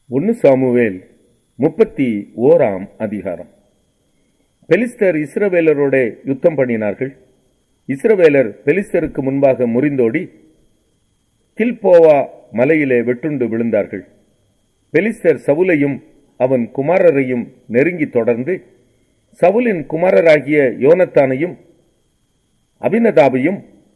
ஒன்னு சாமுவேல் முப்பத்தி ஓராம் அதிகாரம் பெலிஸ்தர் இஸ்ரவேலரோட யுத்தம் பண்ணினார்கள் இஸ்ரவேலர் பெலிஸ்தருக்கு முன்பாக முறிந்தோடி கில்போவா மலையிலே வெட்டுண்டு விழுந்தார்கள் பெலிஸ்தர் சவுலையும் அவன் குமாரரையும் நெருங்கி தொடர்ந்து சவுலின் குமாரராகிய யோனத்தானையும் அபினதாபையும்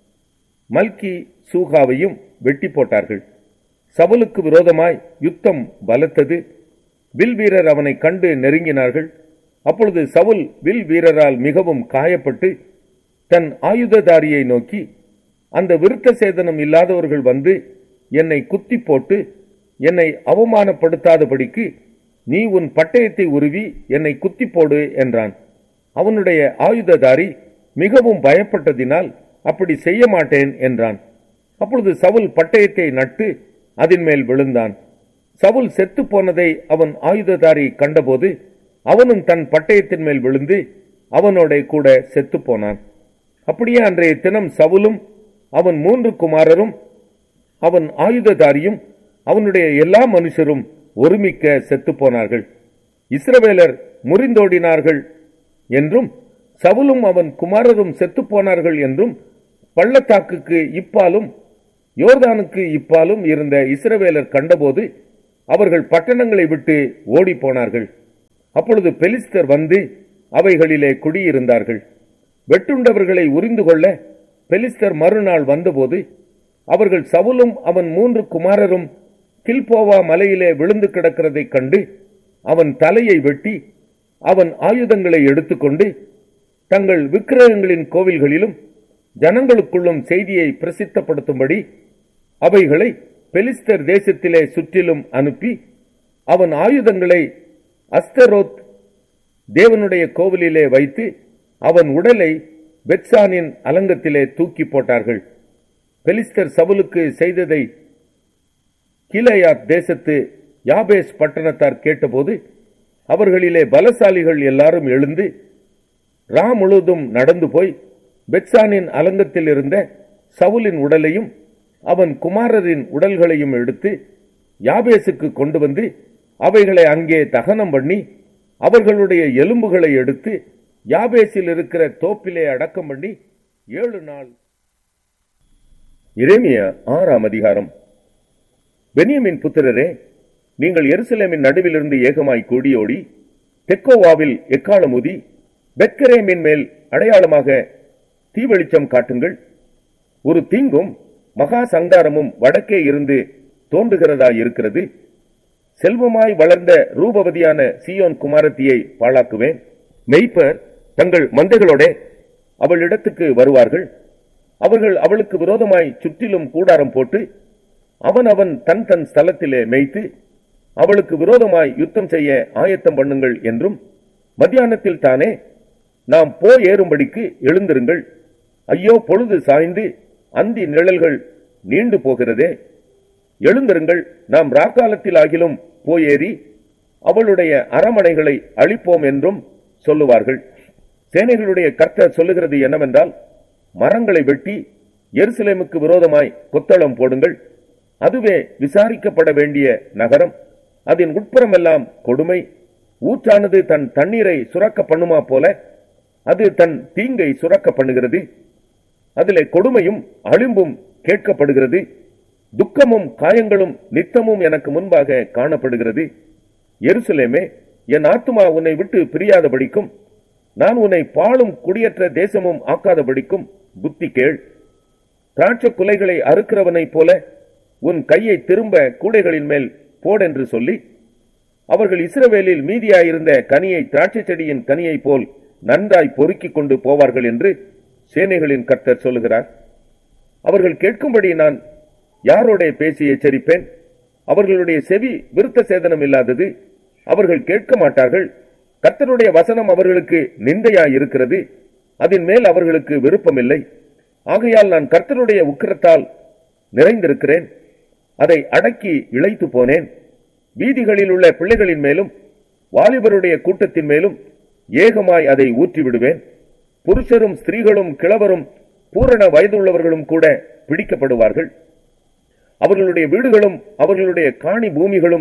மல்கி சூகாவையும் வெட்டி போட்டார்கள் சவுலுக்கு விரோதமாய் யுத்தம் பலத்தது வில் வீரர் அவனை கண்டு நெருங்கினார்கள் அப்பொழுது சவுல் வில் வீரரால் மிகவும் காயப்பட்டு தன் ஆயுததாரியை நோக்கி அந்த விருத்த சேதனம் இல்லாதவர்கள் வந்து என்னை குத்தி போட்டு என்னை அவமானப்படுத்தாதபடிக்கு நீ உன் பட்டயத்தை உருவி என்னை குத்தி போடு என்றான் அவனுடைய ஆயுததாரி மிகவும் பயப்பட்டதினால் அப்படி செய்ய மாட்டேன் என்றான் அப்பொழுது சவுல் பட்டயத்தை நட்டு அதன் மேல் விழுந்தான் சவுல் செத்து போனதை அவன் ஆயுததாரி கண்டபோது அவனும் தன் பட்டயத்தின் மேல் விழுந்து அவனோட கூட செத்து போனான் அப்படியே அன்றைய தினம் சவுலும் அவன் மூன்று குமாரரும் அவன் ஆயுததாரியும் அவனுடைய எல்லா மனுஷரும் ஒருமிக்க செத்து போனார்கள் இஸ்ரவேலர் முறிந்தோடினார்கள் என்றும் சவுலும் அவன் குமாரரும் செத்து போனார்கள் என்றும் பள்ளத்தாக்குக்கு இப்பாலும் யோர்தானுக்கு இப்பாலும் இருந்த இஸ்ரவேலர் கண்டபோது அவர்கள் பட்டணங்களை விட்டு ஓடி போனார்கள் அப்பொழுது பெலிஸ்தர் வந்து அவைகளிலே குடியிருந்தார்கள் வெட்டுண்டவர்களை உரிந்து கொள்ள பெலிஸ்தர் மறுநாள் வந்தபோது அவர்கள் சவுலும் அவன் மூன்று குமாரரும் கில்போவா மலையிலே விழுந்து கிடக்கிறதைக் கண்டு அவன் தலையை வெட்டி அவன் ஆயுதங்களை எடுத்துக்கொண்டு தங்கள் விக்கிரகங்களின் கோவில்களிலும் ஜனங்களுக்குள்ளும் செய்தியை பிரசித்தப்படுத்தும்படி அவைகளை பெலிஸ்தர் தேசத்திலே சுற்றிலும் அனுப்பி அவன் ஆயுதங்களை அஸ்தரோத் தேவனுடைய கோவிலிலே வைத்து அவன் உடலை பெட்சானின் அலங்கத்திலே தூக்கி போட்டார்கள் பெலிஸ்தர் சவுலுக்கு செய்ததை கீழையாத் தேசத்து யாபேஸ் பட்டணத்தார் கேட்டபோது அவர்களிலே பலசாலிகள் எல்லாரும் எழுந்து ரா முழுவதும் நடந்து போய் பெட்சானின் அலங்கத்தில் இருந்த சவுலின் உடலையும் அவன் குமாரரின் உடல்களையும் எடுத்து யாபேசுக்கு கொண்டு வந்து அவைகளை அங்கே தகனம் பண்ணி அவர்களுடைய எலும்புகளை எடுத்து யாபேசில் இருக்கிற தோப்பிலே அடக்கம் பண்ணி ஏழு நாள் இரேமியா ஆறாம் அதிகாரம் பெனியமின் புத்திரரே நீங்கள் எருசலேமின் நடுவிலிருந்து ஏகமாய் கூடியோடி தெக்கோவாவில் எக்காலம் ஊதி பெத்கரேமின் மேல் அடையாளமாக தீவெளிச்சம் காட்டுங்கள் ஒரு தீங்கும் மகா சங்காரமும் வடக்கே இருந்து தோன்றுகிறதா இருக்கிறது செல்வமாய் வளர்ந்த ரூபவதியான சியோன் குமாரத்தியை பாழாக்குவேன் மெய்ப்பர் தங்கள் மந்தைகளோட அவளிடத்துக்கு வருவார்கள் அவர்கள் அவளுக்கு விரோதமாய் சுற்றிலும் கூடாரம் போட்டு அவன் அவன் தன் தன் ஸ்தலத்திலே மேய்த்து அவளுக்கு விரோதமாய் யுத்தம் செய்ய ஆயத்தம் பண்ணுங்கள் என்றும் மத்தியானத்தில் தானே நாம் போர் ஏறும்படிக்கு எழுந்திருங்கள் ஐயோ பொழுது சாய்ந்து அந்தி நிழல்கள் நீண்டு போகிறதே எழுந்திருங்கள் நாம் ராக்காலத்தில் ஆகிலும் போயேறி அவளுடைய அரமனைகளை அழிப்போம் என்றும் சொல்லுவார்கள் சேனைகளுடைய கர்த்தர் சொல்லுகிறது என்னவென்றால் மரங்களை வெட்டி எருசலேமுக்கு விரோதமாய் கொத்தளம் போடுங்கள் அதுவே விசாரிக்கப்பட வேண்டிய நகரம் அதன் உட்புறமெல்லாம் கொடுமை ஊற்றானது தன் தண்ணீரை சுரக்க பண்ணுமா போல அது தன் தீங்கை சுரக்க பண்ணுகிறது அதிலே கொடுமையும் அழிம்பும் கேட்கப்படுகிறது துக்கமும் காயங்களும் நித்தமும் எனக்கு முன்பாக காணப்படுகிறது எருசலேமே என் ஆத்துமா உன்னை விட்டு பிரியாதபடிக்கும் நான் உன்னை பாழும் குடியற்ற தேசமும் ஆக்காதபடிக்கும் புத்தி கேள் திராட்ச குலைகளை அறுக்கிறவனைப் போல உன் கையை திரும்ப கூடைகளின் மேல் போடென்று சொல்லி அவர்கள் இஸ்ரவேலில் மீதியாயிருந்த கனியை திராட்சை செடியின் கனியைப் போல் நன்றாய் பொறுக்கிக் கொண்டு போவார்கள் என்று சேனைகளின் கர்த்தர் சொல்லுகிறார் அவர்கள் கேட்கும்படி நான் யாரோட பேசி எச்சரிப்பேன் அவர்களுடைய செவி விருத்த சேதனம் இல்லாதது அவர்கள் கேட்க மாட்டார்கள் கர்த்தருடைய வசனம் அவர்களுக்கு நிந்தையாய் இருக்கிறது அதன் மேல் அவர்களுக்கு விருப்பமில்லை ஆகையால் நான் கர்த்தருடைய உக்கிரத்தால் நிறைந்திருக்கிறேன் அதை அடக்கி இழைத்து போனேன் வீதிகளில் உள்ள பிள்ளைகளின் மேலும் வாலிபருடைய கூட்டத்தின் மேலும் ஏகமாய் அதை ஊற்றி விடுவேன் புருஷரும் ஸ்திரீகளும் கிழவரும் பூரண வயதுள்ளவர்களும் கூட பிடிக்கப்படுவார்கள் அவர்களுடைய வீடுகளும் அவர்களுடைய காணி பூமிகளும்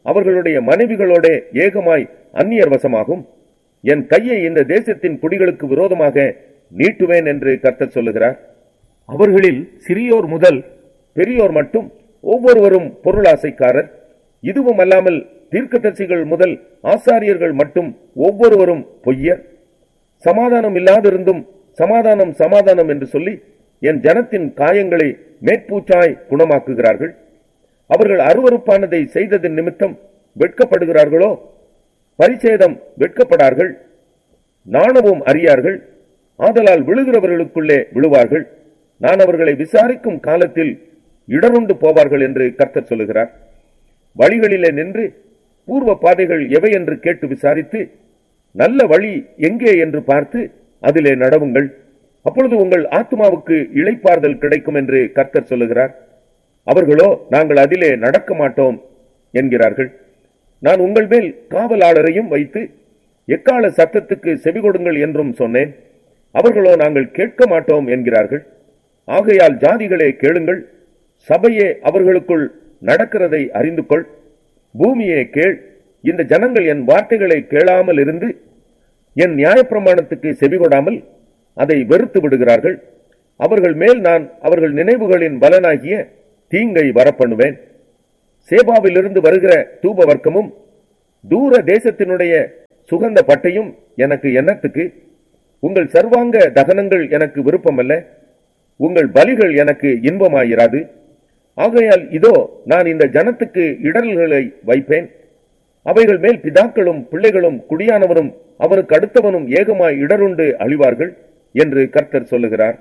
அவர்களுடைய மனைவிகளோட ஏகமாய் அந்நியர் வசமாகும் என் கையை இந்த தேசத்தின் குடிகளுக்கு விரோதமாக நீட்டுவேன் என்று கர்த்தர் சொல்லுகிறார் அவர்களில் சிறியோர் முதல் பெரியோர் மட்டும் ஒவ்வொருவரும் பொருளாசைக்காரர் இதுவும் அல்லாமல் தீர்க்கதரிசிகள் முதல் ஆசாரியர்கள் மட்டும் ஒவ்வொருவரும் பொய்யர் சமாதானம் இல்லாதிருந்தும் சமாதானம் சமாதானம் என்று சொல்லி என் ஜனத்தின் காயங்களை மேற்பூச்சாய் குணமாக்குகிறார்கள் அவர்கள் அருவருப்பானதை செய்ததன் நிமித்தம் வெட்கப்படுகிறார்களோ பரிச்சேதம் வெட்கப்படார்கள் நாணவும் அறியார்கள் ஆதலால் விழுகிறவர்களுக்குள்ளே விழுவார்கள் நான் அவர்களை விசாரிக்கும் காலத்தில் இடருண்டு போவார்கள் என்று கர்த்தர் சொல்லுகிறார் வழிகளிலே நின்று பூர்வ பாதைகள் எவை என்று கேட்டு விசாரித்து நல்ல வழி எங்கே என்று பார்த்து அதிலே நடவுங்கள் அப்பொழுது உங்கள் ஆத்மாவுக்கு இளைப்பாறுதல் கிடைக்கும் என்று கர்த்தர் சொல்லுகிறார் அவர்களோ நாங்கள் அதிலே நடக்க மாட்டோம் என்கிறார்கள் நான் உங்கள் மேல் காவலாளரையும் வைத்து எக்கால சத்தத்துக்கு செவி கொடுங்கள் என்றும் சொன்னேன் அவர்களோ நாங்கள் கேட்க மாட்டோம் என்கிறார்கள் ஆகையால் ஜாதிகளே கேளுங்கள் சபையே அவர்களுக்குள் நடக்கிறதை அறிந்து கொள் பூமியே கேள் இந்த ஜனங்கள் என் வார்த்தைகளை கேளாமல் இருந்து என் நியாயப்பிரமாணத்துக்கு செவிகொடாமல் அதை வெறுத்து விடுகிறார்கள் அவர்கள் மேல் நான் அவர்கள் நினைவுகளின் பலனாகிய தீங்கை வரப்பண்ணுவேன் சேபாவிலிருந்து வருகிற தூப வர்க்கமும் தூர தேசத்தினுடைய சுகந்த பட்டையும் எனக்கு எண்ணத்துக்கு உங்கள் சர்வாங்க தகனங்கள் எனக்கு விருப்பமல்ல உங்கள் பலிகள் எனக்கு இன்பமாயிராது ஆகையால் இதோ நான் இந்த ஜனத்துக்கு இடர்களை வைப்பேன் அவைகள் மேல் பிதாக்களும் பிள்ளைகளும் குடியானவரும் அவனுக்கு அடுத்தவனும் ஏகமாய் இடருண்டு அழிவார்கள் என்று கர்த்தர் சொல்லுகிறார்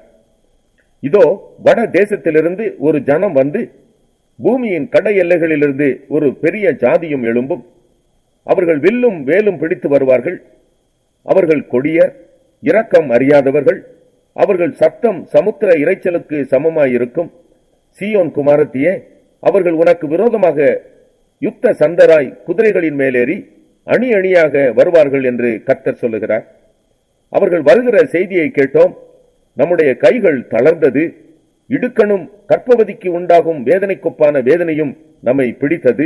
இதோ வட தேசத்திலிருந்து ஒரு ஜனம் வந்து பூமியின் கடை எல்லைகளிலிருந்து ஒரு பெரிய ஜாதியும் எழும்பும் அவர்கள் வில்லும் வேலும் பிடித்து வருவார்கள் அவர்கள் கொடியர் இரக்கம் அறியாதவர்கள் அவர்கள் சத்தம் சமுத்திர இரைச்சலுக்கு சமமாயிருக்கும் சீயோன் குமாரத்தியே அவர்கள் உனக்கு விரோதமாக யுத்த சந்தராய் குதிரைகளின் மேலேறி அணி அணியாக வருவார்கள் என்று கர்த்தர் சொல்லுகிறார் அவர்கள் வருகிற செய்தியை கேட்டோம் நம்முடைய கைகள் தளர்ந்தது இடுக்கணும் கற்பவதிக்கு உண்டாகும் வேதனைக்கொப்பான வேதனையும் நம்மை பிடித்தது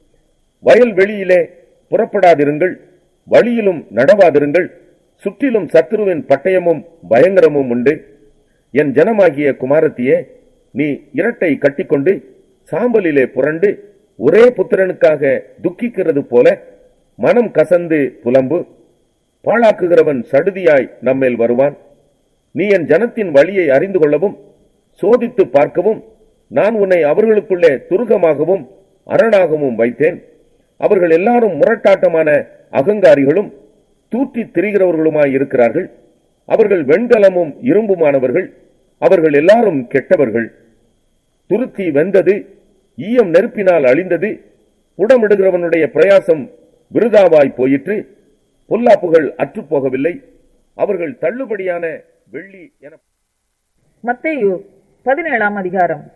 வயல் வெளியிலே புறப்படாதிருங்கள் வழியிலும் நடவாதிருங்கள் சுற்றிலும் சத்துருவின் பட்டயமும் பயங்கரமும் உண்டு என் ஜனமாகிய குமாரத்தியே நீ இரட்டை கட்டிக்கொண்டு சாம்பலிலே புரண்டு ஒரே புத்திரனுக்காக துக்கிக்கிறது போல மனம் கசந்து புலம்பு பாழாக்குகிறவன் சடுதியாய் நம்மேல் வருவான் நீ என் ஜனத்தின் வழியை அறிந்து கொள்ளவும் சோதித்து பார்க்கவும் நான் உன்னை அவர்களுக்குள்ளே துருகமாகவும் அரணாகவும் வைத்தேன் அவர்கள் எல்லாரும் முரட்டாட்டமான அகங்காரிகளும் தூற்றி திரிகிறவர்களுமாய் இருக்கிறார்கள் அவர்கள் வெண்கலமும் இரும்புமானவர்கள் அவர்கள் எல்லாரும் கெட்டவர்கள் துருத்தி வெந்தது ஈயம் நெருப்பினால் அழிந்தது புடமிடுகிறவனுடைய பிரயாசம் விருதாவாய் போயிற்று பொல்லாப்புகள் அற்றுப்போகவில்லை அவர்கள் தள்ளுபடியான வெள்ளி என மத்தேயு பதினேழாம் அதிகாரம்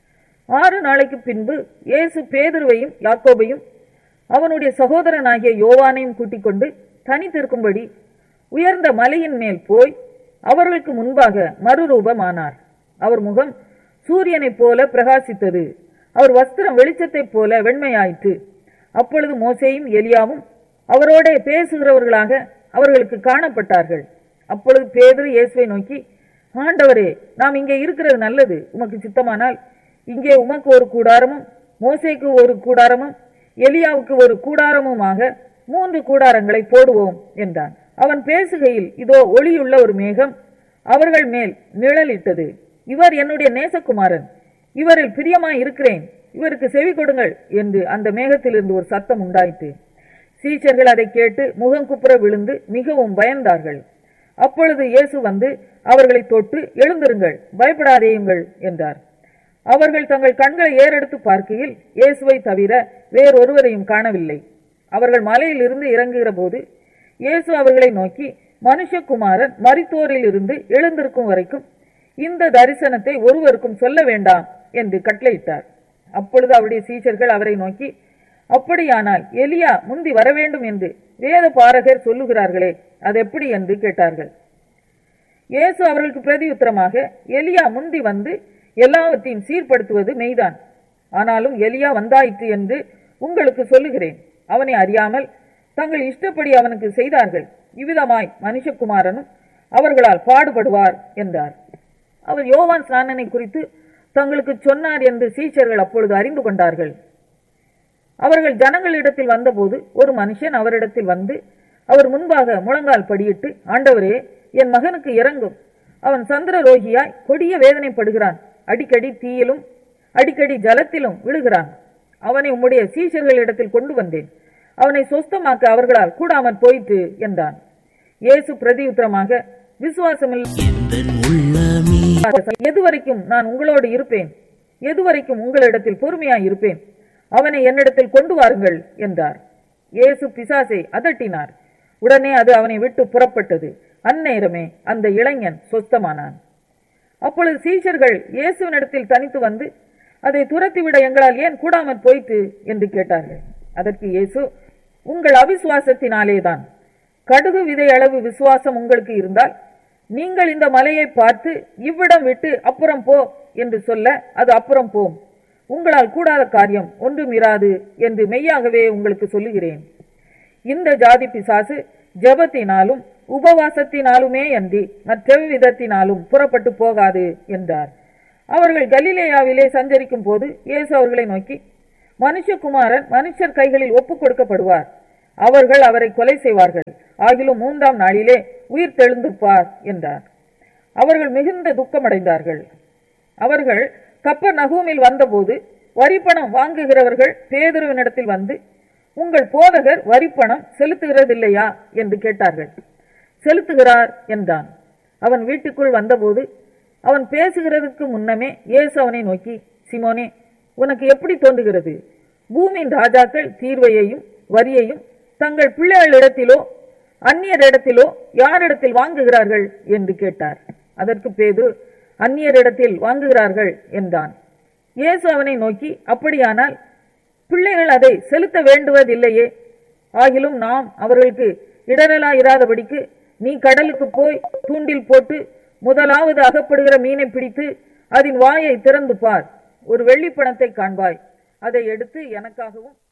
ஆறு நாளைக்கு பின்பு இயேசு பேதுருவையும் யாக்கோபையும் அவனுடைய சகோதரனாகிய யோவானையும் கூட்டிக் கொண்டு தனித்திருக்கும்படி உயர்ந்த மலையின் மேல் போய் அவர்களுக்கு முன்பாக மறுரூபமானார் அவர் முகம் சூரியனைப் போல பிரகாசித்தது அவர் வஸ்திரம் வெளிச்சத்தைப் போல வெண்மையாயிற்று அப்பொழுது மோசேயும் எலியாவும் அவரோட பேசுகிறவர்களாக அவர்களுக்கு காணப்பட்டார்கள் அப்பொழுது பேதுரு இயேசுவை நோக்கி ஆண்டவரே நாம் இங்கே இருக்கிறது நல்லது உமக்கு சித்தமானால் இங்கே உமக்கு ஒரு கூடாரமும் மோசேக்கு ஒரு கூடாரமும் எலியாவுக்கு ஒரு கூடாரமுமாக மூன்று கூடாரங்களை போடுவோம் என்றான் அவன் பேசுகையில் இதோ ஒளியுள்ள ஒரு மேகம் அவர்கள் மேல் நிழலிட்டது இவர் என்னுடைய நேசகுமாரன் இவரில் பிரியமாய் இருக்கிறேன் இவருக்கு செவி கொடுங்கள் என்று அந்த மேகத்திலிருந்து ஒரு சத்தம் உண்டாயிற்று சீச்சர்கள் அதை கேட்டு முகங்குப்புற விழுந்து மிகவும் பயந்தார்கள் அப்பொழுது இயேசு வந்து அவர்களை தொட்டு எழுந்திருங்கள் பயப்படாதேயுங்கள் என்றார் அவர்கள் தங்கள் கண்களை ஏறெடுத்து பார்க்கையில் இயேசுவை தவிர வேறொருவரையும் காணவில்லை அவர்கள் மலையில் இருந்து இறங்குகிற போது இயேசு அவர்களை நோக்கி மனுஷகுமாரன் மரித்தோரில் இருந்து எழுந்திருக்கும் வரைக்கும் இந்த தரிசனத்தை ஒருவருக்கும் சொல்ல வேண்டாம் என்று கட்டளையிட்டார் அப்பொழுது அவருடைய சீஷர்கள் அவரை நோக்கி அப்படியானால் எலியா முந்தி வர வேண்டும் என்று வேத பாரகர் சொல்லுகிறார்களே அது எப்படி என்று கேட்டார்கள் இயேசு அவர்களுக்கு பிரதியுத்தரமாக எலியா முந்தி வந்து எல்லாவற்றையும் சீர்படுத்துவது மெய்தான் ஆனாலும் எலியா வந்தாயிற்று என்று உங்களுக்கு சொல்லுகிறேன் அவனை அறியாமல் தங்கள் இஷ்டப்படி அவனுக்கு செய்தார்கள் இவ்விதமாய் மனுஷகுமாரனும் அவர்களால் பாடுபடுவார் என்றார் அவர் யோவான் ஸ்நானனை குறித்து தங்களுக்கு சொன்னார் என்று சீஷர்கள் அப்பொழுது அறிந்து கொண்டார்கள் அவர்கள் ஜனங்களிடத்தில் வந்தபோது ஒரு மனுஷன் அவரிடத்தில் வந்து அவர் முன்பாக முழங்கால் படியிட்டு ஆண்டவரே என் மகனுக்கு இறங்கும் அவன் சந்திர ரோகியாய் கொடிய வேதனைப்படுகிறான் அடிக்கடி தீயிலும் அடிக்கடி ஜலத்திலும் விழுகிறான் அவனை உம்முடைய சீஷர்களிடத்தில் கொண்டு வந்தேன் அவனை சொஸ்தமாக்க அவர்களால் கூடாமற் போயிற்று என்றான் இயேசு பிரதியுத்தரமாக விசுவாசமில்லை எந்தன் உள்ளமே எதுவரைக்கும் நான் உங்களோடு இருப்பேன் எதுவரைக்கும் உங்களிடத்தில் பொறுமையாய் இருப்பேன் அவனை என்னிடத்தில் கொண்டு வாருங்கள் என்றார் இயேசு பிசாசை அதட்டினார் உடனே அது அவனை விட்டு புறப்பட்டது அந்நேரமே அந்த இளைஞன் சொஸ்தமானான் அப்பொழுது சீஷர்கள் இயேசுவினிடத்தில் தனித்து வந்து அதை துரத்திவிட எங்களால் ஏன் கூடாமற் போயிற்று என்று கேட்டார்கள் அதற்கு இயேசு உங்கள் அவிசுவாசத்தினாலேதான் கடுகு விதை அளவு விசுவாசம் உங்களுக்கு இருந்தால் நீங்கள் இந்த மலையை பார்த்து இவ்விடம் விட்டு அப்புறம் போ என்று சொல்ல அது அப்புறம் போம் உங்களால் கூடாத காரியம் ஒன்றும் இராது என்று மெய்யாகவே உங்களுக்கு சொல்லுகிறேன் இந்த ஜாதி பிசாசு ஜெபத்தினாலும் உபவாசத்தினாலுமே அன்றி மற்றெவ்விதத்தினாலும் புறப்பட்டு போகாது என்றார் அவர்கள் கலிலேயாவிலே சஞ்சரிக்கும் போது இயேசு அவர்களை நோக்கி மனுஷகுமாரன் மனுஷர் கைகளில் ஒப்புக் கொடுக்கப்படுவார் அவர்கள் அவரை கொலை செய்வார்கள் ஆகிலும் மூன்றாம் நாளிலே உயிர் தெழுந்திருப்பார் என்றார் அவர்கள் மிகுந்த துக்கமடைந்தார்கள் அவர்கள் கப்பர் நகூமில் வந்தபோது வரிப்பணம் வாங்குகிறவர்கள் பேதுருவினிடத்தில் வந்து உங்கள் போதகர் வரிப்பணம் செலுத்துகிறதில்லையா என்று கேட்டார்கள் செலுத்துகிறார் என்றான் அவன் வீட்டுக்குள் வந்தபோது அவன் பேசுகிறதுக்கு முன்னமே இயேசு அவனை நோக்கி சிமோனே உனக்கு எப்படி தோன்றுகிறது பூமியின் ராஜாக்கள் தீர்வையையும் வரியையும் தங்கள் பிள்ளைகளிடத்திலோ அந்நியரிடத்திலோ யாரிடத்தில் வாங்குகிறார்கள் என்று கேட்டார் அதற்கு பேது அந்நியரிடத்தில் வாங்குகிறார்கள் என்றான் இயேசு அவனை நோக்கி அப்படியானால் பிள்ளைகள் அதை செலுத்த வேண்டுவதில்லையே ஆகிலும் நாம் அவர்களுக்கு இடரலாயிராதபடிக்கு நீ கடலுக்கு போய் தூண்டில் போட்டு முதலாவது அகப்படுகிற மீனை பிடித்து அதன் வாயை திறந்து பார் ஒரு வெள்ளிப்பணத்தை காண்பாய் அதை எடுத்து எனக்காகவும்